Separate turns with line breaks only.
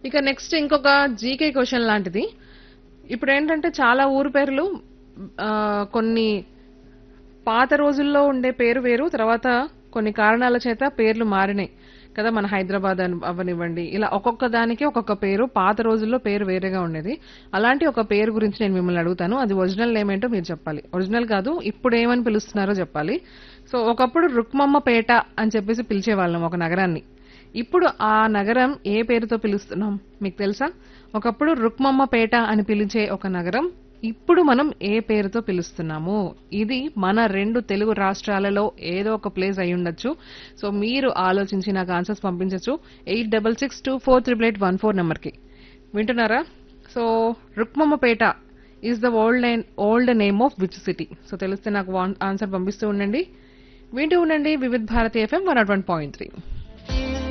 ఇక నెక్స్ట్ ఇంకొక GK question లాంటిది ఇప్పుడు ఏంటంటే చాలా ఊరు పేర్లు ఆ, కొన్ని పాత రోజుల్లో ఉండే పేరు వేరు తర్వాత కొన్ని కారణాల చేత పేర్లు మారినాయి కదా మన హైదరాబాద్ అని అవ్వనివ్వండి ఇలా ఒక్కొక్క దానికి ఒక్కొక్క పేరు పాత రోజుల్లో పేరు వేరేగా ఉండేది అలాంటి ఒక పేరు గురించి నేను మిమ్మల్ని అడుగుతాను అది ఒరిజినల్ నేమ్ ఏంటో మీరు చెప్పాలి ఒరిజినల్ కాదు ఇప్పుడు ఏమని పిలుస్తున్నారో చెప్పాలి సో ఒకప్పుడు రుక్మమ్మపేట అని చెప్పేసి పిలిచేవాళ్ళం ఒక నగరాన్ని ఇప్పుడు ఆ నగరం ఏ పేరుతో పిలుస్తున్నాం మీకు తెలుసా ఒకప్పుడు రుక్మమ్మపేట అని పిలిచే ఒక నగరం ఇప్పుడు మనం ఏ పేరుతో పిలుస్తున్నాము ఇది మన రెండు తెలుగు రాష్ట్రాలలో ఏదో ఒక ప్లేస్ అయి ఉండొచ్చు సో మీరు ఆలోచించి నాకు ఆన్సర్స్ పంపించవచ్చు eight double six two four triple eight one four నెంబర్కి వింటున్నారా so Rukmammapeta is the old name old name of which city so తెలిస్తే నాకు ఆన్సర్ పంపిస్తూ ఉండండి వింటూ ఉండండి Vividh Bharati FM one not one point three